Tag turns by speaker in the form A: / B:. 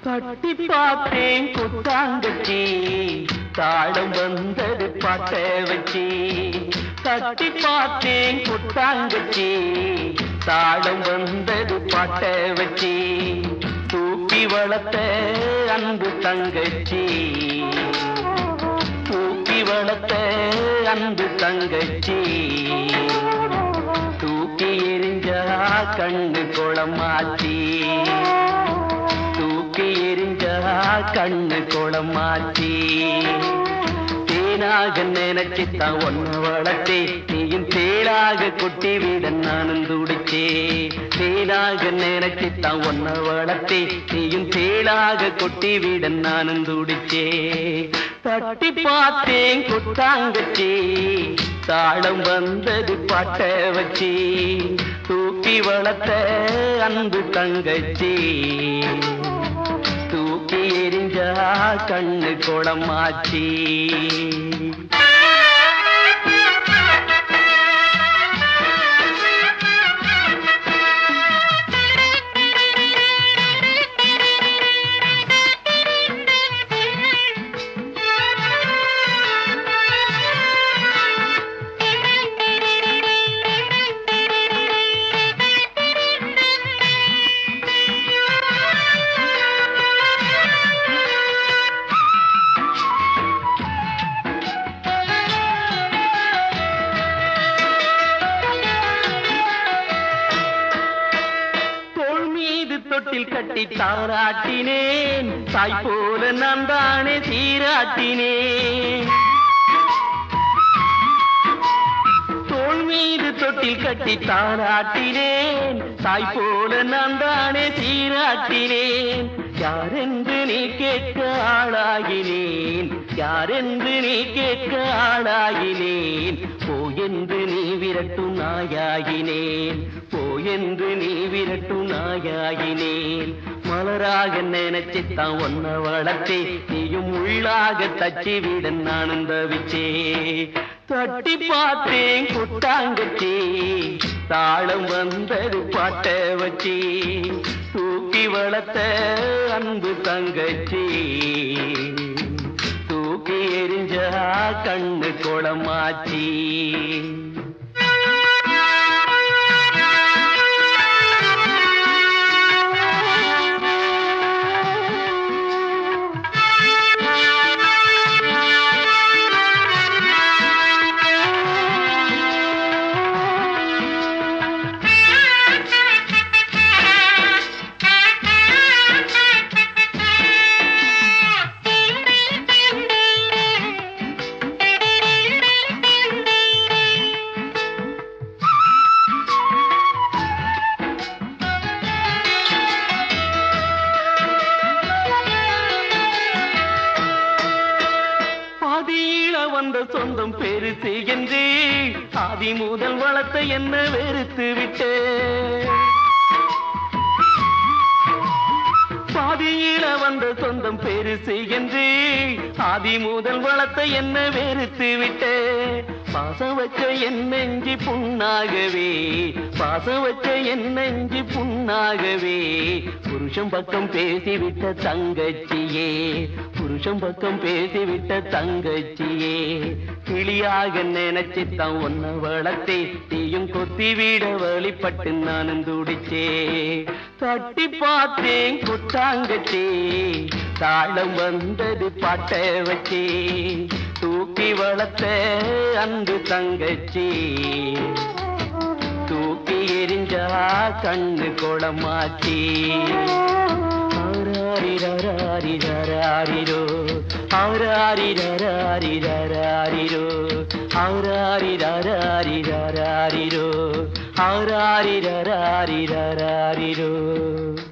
A: தட்டி பார்த்தேன் கொட்டாங்கச்சி தாளம் வந்தது பாட்ட வச்சி தட்டி பார்த்தேன் கொட்டாங்கச்சி தாளம் வந்தது பாட்ட வச்சி தூக்கி வளர்த்த அன்பு தங்கச்சி தூக்கி வளர்த்த அன்பு தங்கச்சி தூக்கி எரிஞ்சா கண்ணு குளமாச்சி தூக்கி எரிஞ்சா கண்ணு குளமாச்சி தேனாக நினைச்சுத்தான் ஒன்ன வளர்த்தே நீயும் தேளாக கொட்டி விட நானும் துடிச்சே தேனாக நினைச்சுத்தான் ஒன்ன வளர்த்தே நீயும் தேளாக கொட்டி விட நானும் துடிச்சே தட்டி பார்த்தேன் கொட்டாங்கச்சி தாளம் வந்தது பாட்ட வச்சி தூக்கி வளர்த்த அன்பு தங்கச்சி தூக்கி எரிஞ்சா கண்ணு குளமாச்சி தோள் மீது தொட்டில் கட்டி தாராட்டினேன் தாய் போல நான் தானே சீராட்டினேன் தோள் மீது தொட்டில் கட்டி தாராட்டினேன் தாய் போல நான் தானே சீராட்டினேன் யாரென்று நீ கேட்க ஆளாகினேன் யாரென்று நீ கேட்க ஆளாகினேன் போ என்று நீ விரட்டும் நாயாகினேன் போ என்று நீ விரட்டும் நாயாகினேன் மலராக நினைச்சுத்தான் ஒன்ன வளர்த்தே நீயும் உள்ளாக தச்சி விட நானும் தவிச்சே தட்டி பார்த்தேன் கொட்டாங்கச்சி தாளம் வந்தது பாட்ட வச்சி தூக்கி வளர்த்த அன்பு தங்கச்சி தூக்கி எரிஞ்சா கண்ணு குளமாச்சி பாதியில வந்த சொந்தம் பெருசு என்று ஆதி முதல் வளர்த்த என்ன வெறுத்து விட்டு பாதியில வந்த சொந்தம் பெருசு என்று ஆதி முதல் வளர்த்த என்ன வெறுத்து விட்டு பாசம் வச்ச என் நெஞ்சி புண்ணாகவே பாசம் வச்ச என் நெஞ்சி புண்ணாகவே புருஷன் பக்கம் பேசிவிட்ட தங்கச்சியே புருஷன் பக்கம் பேசிவிட்ட தங்கச்சியே கிளியாக நினைச்சுத்தான் ஒன்ன வளர்த்தே தீயும் கொத்தி விட வழிபட்டு நானும் துடிச்சே தட்டி பார்த்தேன் குட்டாங்கச்சி தாளம் வந்தது பாட்ட வச்சி தூக்கி வளர்த்த அன்பு தங்கச்சி தூக்கி எரிஞ்சா கண்ணு குளமாச்சி ஆராரிரராரிரராரிரோ ஆராரிரராரிரராரிரோ ஆராரிரராரிரராரிரோ ஆராரிரராரிரராரிரோ